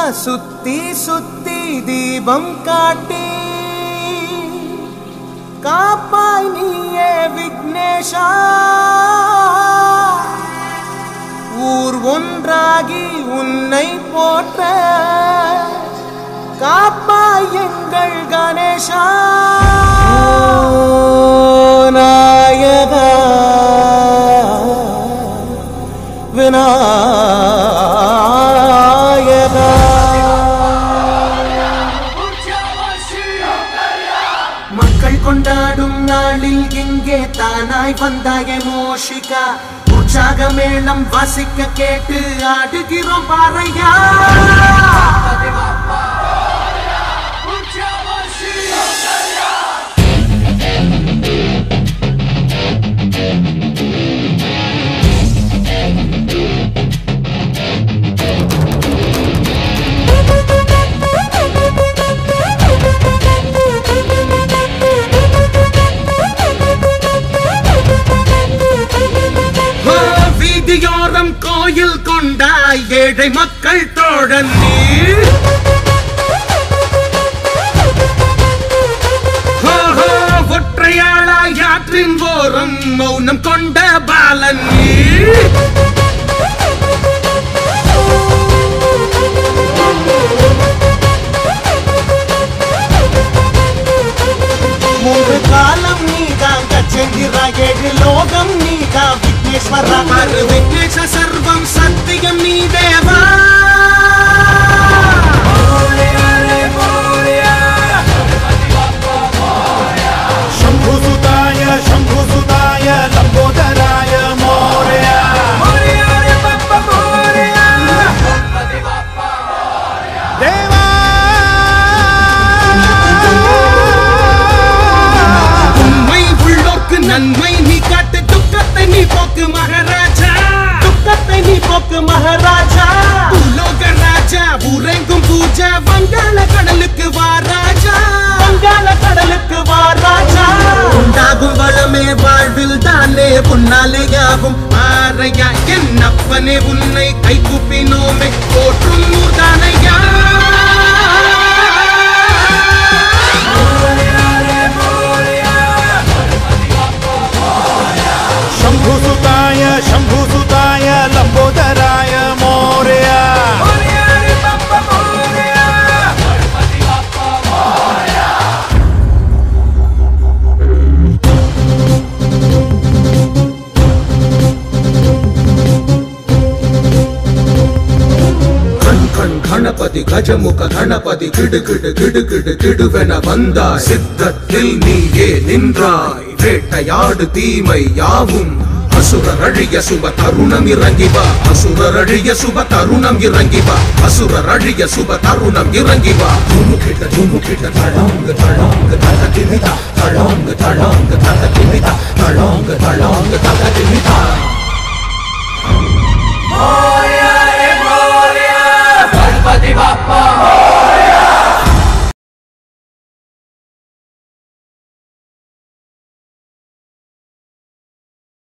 சுத்தி சுத்தி தீபம் காட்டி காப்பாய் நீயே விக்னேஷா ஊர் ஒன்றாகி உன்னை போற்ற காப்பாய் எங்கள் கணேஷா நாயகா விநாயகா மக்கள் கொண்டாடும் நாளில் இங்கே தானாய் வந்தாய மோஷிகா உற்சாக மேளம் வாசிக்க கேட்டு ஆடுகிறோம் பாறையா ஆ, வீதியோரம் கோயில் கொண்டாய் ஏழை மக்கள் தோழன் நீ ஹோ, ஹோ, ஒற்றையாளாய் ஆற்றின் ஓரம் மௌனம் கொண்ட பாலன் நீ மூன்று காலம் நீதான் கச்சந்திரா ஏழு லோகம் நீதா விக்னேஸ்வர மறு விக்னேஷ சர்வம் சத்தியம் நீ தேவா शम्भुसुताय शम्भुसुताय लम्बोदराय मौर्य देवा உண்மை உள்ளோர்க்கு நன்மை நீ காட்டு துக்கத்தை நீ போக்கு மகாராஜா துக்கத்தை நீ போக்கு மகாராஜா உலோக ராஜா உறங்கும் பூஜா வங்காள கடலுக்கு வா ராஜா வங்காள கடலுக்கு வா ராஜா உண்டாகும் வளமே வாழ்வில் தானே உன்னாலே யாவும் ஆரையா என் அப்பனே உன்னை கை குப்பினோமே போற்றும் ஊர்தானையா शम्भुसुताय शम्भुसुताय लम्बोदराय मौर्य கண் கண் கணபதி கஜமுக கணபதி கிடு கிடு கிடு கிடு கிடுவென வந்தாய் சித்தத்தில் நீயே நின்றாய் வேட்டையாடு தீமை யாவும் அசுரர் அழிய சுப தருணம் இறங்கி வா அசுரர் அழிய சுப தருணம் இறங்கி வா அசுரர் அழிய சுப தருணம் இறங்கி வா துமுக்கிட்ட துமுக்கிட்ட தளாங்கு தளாங்கு தக திமிதா தளாங்கு தளாங்கு தக திமிதா தளாங்கு தளாங்கு தக திமிதா